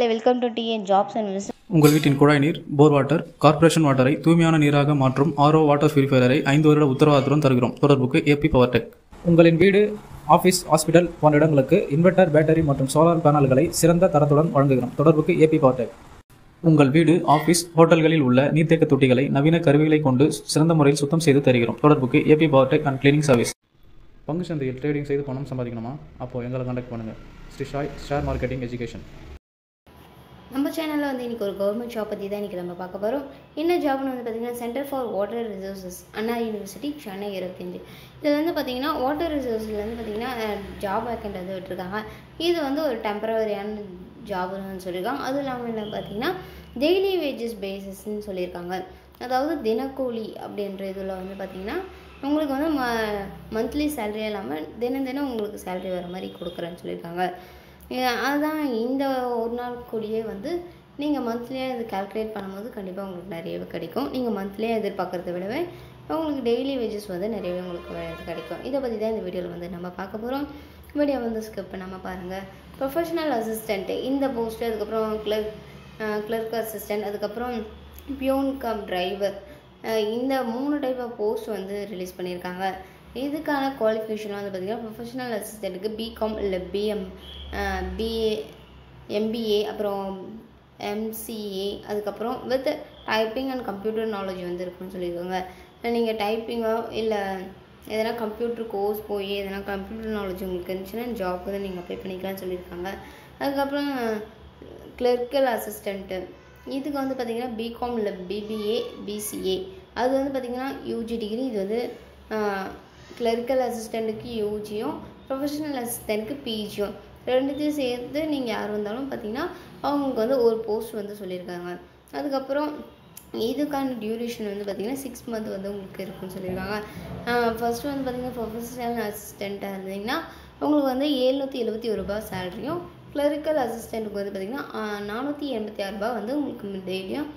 welcome to TN jobs and business உங்கள் வீட்டின் குழாய் நீர் போர் வாட்டர் கார்ப்பரேஷன் வாட்டரை தூய்மையான நீராக மாற்றும் ஆரோ வாட்டர் பியூரிஃபையரை ஐந்து வருட உத்தரவாதத்துடன் தருகிறோம் தொடர்புக்கு ஏபி பவர் டெக் உங்களின் வீடு ஆஃபீஸ் ஹாஸ்பிட்டல் போன்ற இடங்களுக்கு இன்வெர்ட்டர் பேட்டரி மற்றும் சோலார் பேனல்களை சிறந்த தரத்துடன் வழங்குகிறோம் தொடர்புக்கு ஏபி பவர்டெக் உங்கள் வீடு ஆஃபீஸ் ஹோட்டல்களில் உள்ள நீர்த்தேக்க தொட்டிகளை நவீன கருவிகளை கொண்டு சிறந்த முறையில் சுத்தம் செய்து தருகிறோம் தொடர்புக்கு AB Powertech and cleaning service பங்கு சந்தையில் ட்ரேடிங் செய்து பணம் சம்பாதிக்கணுமா அப்போ எங்களை கான்டாக்ட் பண்ணுங்கள் Sri Shai share marketing education நம்ம சேனலில் வந்து இன்றைக்கி ஒரு கவர்மெண்ட் ஜாப் பற்றி தான் இன்றைக்கி நம்ம பார்க்க போகிறோம் என்ன ஜாப்னு வந்து பார்த்திங்கன்னா centre for water resources Anna university Chennai இருபத்தஞ்சு இதில் வந்து பார்த்திங்கன்னா வாட்டர் ரிசோர்ஸில் வந்து பார்த்திங்கன்னா ஜாப் வேக்கண்ட் வந்து விட்டுருக்காங்க இது வந்து ஒரு டெம்பரவரியான ஜாப்னு சொல்லியிருக்காங்க அதுவும் இல்லாமல் என்ன பார்த்திங்கன்னா டெய்லி வேஜஸ் பேசிஸ்ன்னு சொல்லியிருக்காங்க அதாவது தினக்கூலி அப்படின்ற இதில் வந்து பார்த்திங்கன்னா உங்களுக்கு வந்து ம மந்த்லி சேலரி இல்லாமல் தினம் தினம் உங்களுக்கு சேலரி வர மாதிரி கொடுக்குறேன்னு சொல்லியிருக்காங்க ஏ- அதுதான் இந்த ஒரு நாள் கூடியே வந்து நீங்கள் மந்த்லியாக இது கால்குலேட் பண்ணும்போது கண்டிப்பாக உங்களுக்கு நிறையவே கிடைக்கும் நீங்கள் மந்த்லியாக எதிர்பார்க்குறத விடவே உங்களுக்கு டெய்லி வேஜஸ் வந்து நிறையவே உங்களுக்கு வே- கிடைக்கும் இதை பற்றி தான் இந்த வீடியோவில் வந்து நம்ம பார்க்க போகிறோம் வீடியோ வந்து ஸ்கிப் பண்ணாமல் பாருங்கள் ப்ரொஃபஷனல் அசிஸ்டண்ட்டு இந்த போஸ்ட்டு அதுக்கப்புறம் கிளர்க் கிளர்க் அசிஸ்டன்ட் அதுக்கப்புறம் பியூன் கம் டிரைவர் இந்த மூணு டைப் ஆஃப் போஸ்ட் வந்து ரிலீஸ் பண்ணியிருக்காங்க இதுக்கான குவாலிஃபிகேஷன் வந்து பார்த்திங்கன்னா ப்ரொஃபஷனல் அசிஸ்டண்ட்டுக்கு பிகாம் இல்லை பிஎம் பிஏ எம்பிஏ அப்புறம் எம்சிஏ அதுக்கப்புறம் with typing and computer knowledge வந்து இருக்குன்னு சொல்லியிருக்காங்க நீங்கள் டைப்பிங்கோ இல்லை எதனா கம்ப்யூட்டர் கோர்ஸ் போய் எதனா கம்ப்யூட்டர் நாலேஜ் உங்களுக்கு இருந்துச்சுன்னா ஜாப் வந்து நீங்கள் அப்ளை பண்ணிக்கலாம்னு சொல்லியிருக்காங்க அதுக்கப்புறம் கிளர்க்கல் அசிஸ்டண்ட்டு இதுக்கு வந்து பார்த்தீங்கன்னா பிகாம் இல்லை பிபிஏ பிசிஏ அது வந்து பார்த்தீங்கன்னா யூஜி டிகிரி இது வந்து கிளரிக்கல் அசிஸ்டண்ட்டுக்கு யூஜியும் ப்ரொஃபஷனல் அசிஸ்டண்ட்டுக்கு பிஜியும் ரெண்டுத்தையும் சேர்த்து நீங்கள் யார் வந்தாலும் பார்த்தீங்கன்னா அவங்களுக்கு வந்து ஒரு போஸ்ட் வந்து சொல்லியிருக்காங்க அதுக்கப்புறம் இதுக்கான டியூரேஷன் வந்து பார்த்திங்கன்னா சிக்ஸ் மந்த் வந்து உங்களுக்கு இருக்குன்னு சொல்லியிருக்காங்க ஃபர்ஸ்ட் வந்து பார்த்திங்கன்னா ப்ரொஃபஷனல் அசிஸ்டண்ட்டாக இருந்தீங்கன்னா உங்களுக்கு வந்து எழுநூற்றி எழுபத்தி ஒரு ரூபாய் சேலரியும் கிளரிக்கல் அசிஸ்டண்ட்டுக்கு வந்து பார்த்திங்கன்னா நானூற்றி எண்பத்தி ஆறு ரூபாய் வந்து உங்களுக்கு டெய்லியும்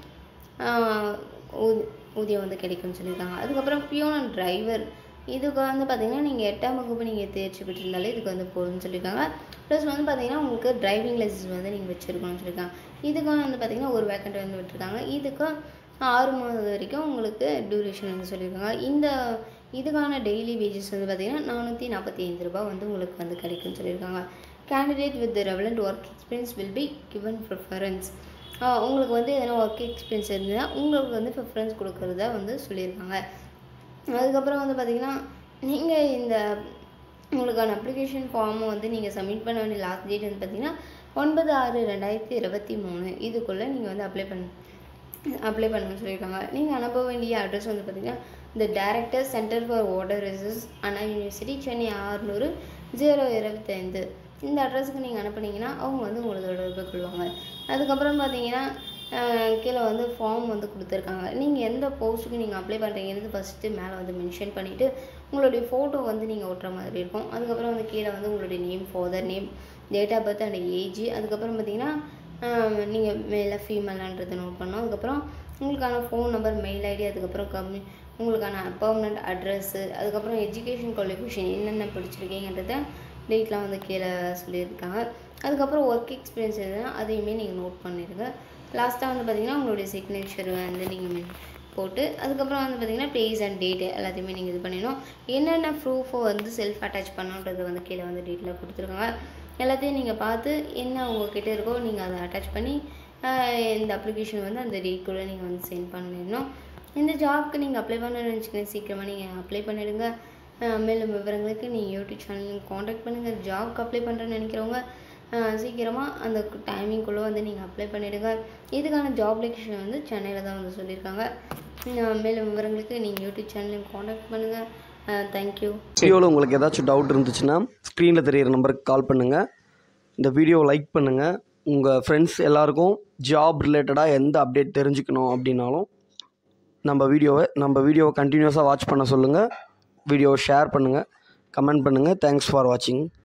ஊதியம் வந்து கிடைக்கும்னு சொல்லியிருக்காங்க அதுக்கப்புறம் பியூன் அண்ட் டிரைவர் இதுக்கு வந்து பார்த்தீங்கன்னா நீங்கள் எட்டாம் வகுப்பு நீங்கள் தேர்ச்சி பெற்றிருந்தாலே இதுக்கு வந்து போதும்னு சொல்லியிருக்காங்க ப்ளஸ் வந்து பார்த்தீங்கன்னா உங்களுக்கு டிரைவிங் லைசன்ஸ் வந்து நீங்கள் வச்சுருக்கணும்னு சொல்லியிருக்காங்க இதுக்கும் வந்து பார்த்தீங்கன்னா ஒரு வேக்கண்ட் வந்து விட்டுருக்காங்க இதுக்கும் ஆறு மாதம் வரைக்கும் உங்களுக்கு டியூரேஷன் வந்து சொல்லியிருக்காங்க இந்த இதுக்கான டெய்லி வேஜஸ் வந்து பார்த்தீங்கன்னா நானூற்றி நாற்பத்தி ஐந்து ரூபாய் வந்து உங்களுக்கு வந்து கிடைக்கும்னு சொல்லியிருக்காங்க candidate with relevant work experience will be given preference உங்களுக்கு வந்து எதனா ஒர்க் எக்ஸ்பீரியன்ஸ் இருந்ததுன்னா உங்களுக்கு வந்து ப்ரிஃபரன்ஸ் கொடுக்குறதா வந்து சொல்லியிருக்காங்க அதுக்கப்புறம் வந்து பார்த்திங்கன்னா நீங்கள் இந்த உங்களுக்கான அப்ளிகேஷன் ஃபார்மை வந்து நீங்கள் சப்மிட் பண்ண வேண்டிய லாஸ்ட் டேட் வந்து பார்த்தீங்கன்னா ஒன்பது ஆறு ரெண்டாயிரத்தி இருபத்தி மூணு இதுக்குள்ளே நீங்கள் வந்து அப்ளை பண்ண அப்ளை பண்ணணும்னு சொல்லியிருக்காங்க நீங்கள் அனுப்ப வேண்டிய அட்ரஸ் வந்து பார்த்தீங்கன்னா இந்த director centre for water resources Anna university Chennai ஆறுநூறு ஜீரோ இருபத்தைந்து இந்த அட்ரஸுக்கு நீங்கள் அனுப்புனீங்கன்னா அவங்க வந்து உங்களை தொடர்பு கொள்வாங்க அதுக்கப்புறம் பார்த்தீங்கன்னா அஹ், கீழே வந்து ஃபார்ம் வந்து கொடுத்துருக்காங்க நீங்கள் எந்த போஸ்ட்டுக்கு நீங்கள் அப்ளை பண்ணுறீங்கிறது ஃபஸ்ட்டு மேலே வந்து மென்ஷன் பண்ணிவிட்டு உங்களுடைய ஃபோட்டோ வந்து நீங்கள் ஒட்டுற மாதிரி இருக்கும் அதுக்கப்புறம் வந்து கீழே வந்து உங்களுடைய name father name date of birth and age அதுக்கப்புறம் பார்த்தீங்கன்னா நீங்கள் மேலே ஃபீமேலான்றதை நோட் பண்ணணும் அதுக்கப்புறம் உங்களுக்கான ஃபோன் நம்பர் மெயில் ஐடி அதுக்கப்புறம் கம்மி உங்களுக்கான பர்மனண்ட் அட்ரஸ்ஸு அதுக்கப்புறம் எஜுகேஷன் குவாலிஃபிகேஷன் என்னென்ன படிச்சிருக்கீங்கன்றத டேட்லாம் வந்து கீழே சொல்லியிருக்காங்க அதுக்கப்புறம் ஒர்க் எக்ஸ்பீரியன்ஸ் எதுனா அதையுமே நீங்கள் நோட் பண்ணிடுங்க லாஸ்ட்டாக வந்து பார்த்தீங்கன்னா உங்களுடைய சிக்னேச்சர் வந்து நீங்கள் போட்டு அதுக்கப்புறம் வந்து பார்த்தீங்கன்னா பிளேஸ் அண்ட் டேட்டு எல்லாத்தையுமே நீங்கள் இது பண்ணிடணும் என்னென்ன ப்ரூஃபை வந்து செல்ஃப் அட்டாச் பண்ணணுன்றது வந்து கீழே வந்து டீட்டெயிலாக கொடுத்துருக்காங்க எல்லாத்தையும் நீங்கள் பார்த்து என்ன உங்ககிட்ட இருக்கோ நீங்கள் அதை அட்டாச் பண்ணி ஆஹ், இந்த அப்ளிகேஷன் வந்து அந்த டேட்குள்ளே நீங்கள் வந்து சென்ட் பண்ணிடணும் இந்த ஜாப்க்கு நீங்கள் அப்ளை பண்ணணும்னு நினச்சிக்கங்க சீக்கிரமாக நீங்கள் அப்ளை பண்ணிடுங்க ஆஹ், மேலும் விவரங்களுக்கு நீங்கள் யூடியூப் சேனல் காண்டாக்ட் பண்ணுங்கள் ஜாப்க்கு அப்ளை பண்ணுறேன்னு நினைக்கிறவங்க சீக்கிரமாக அந்த டைமிங்குள்ளே வந்து நீங்கள் அப்ளை பண்ணிவிடுங்க இதுக்கான ஜாப் லொகேஷன் வந்து சென்னையில் தான் வந்து சொல்லியிருக்காங்க ஆஹ், மேலும் விவரங்களுக்கு நீங்கள் யூடியூப் சேனலையும் காண்டாக்ட் பண்ணுங்கள் தேங்க்யூ வீடியோவில் உங்களுக்கு ஏதாச்சும் டவுட் இருந்துச்சுன்னா ஸ்க்ரீனில் தெரியிற நம்பருக்கு கால் பண்ணுங்கள் இந்த வீடியோவை லைக் பண்ணுங்கள் உங்கள் ஃப்ரெண்ட்ஸ் எல்லாருக்கும் ஜாப் ரிலேட்டடாக எந்த அப்டேட் தெரிஞ்சுக்கணும் அப்படின்னாலும் நம்ம வீடியோவை நம்ம வீடியோவை கண்டினியூஸாக வாட்ச் பண்ண சொல்லுங்கள் வீடியோவை ஷேர் பண்ணுங்கள் கமெண்ட் பண்ணுங்கள் தேங்க்ஸ் ஃபார் வாட்சிங்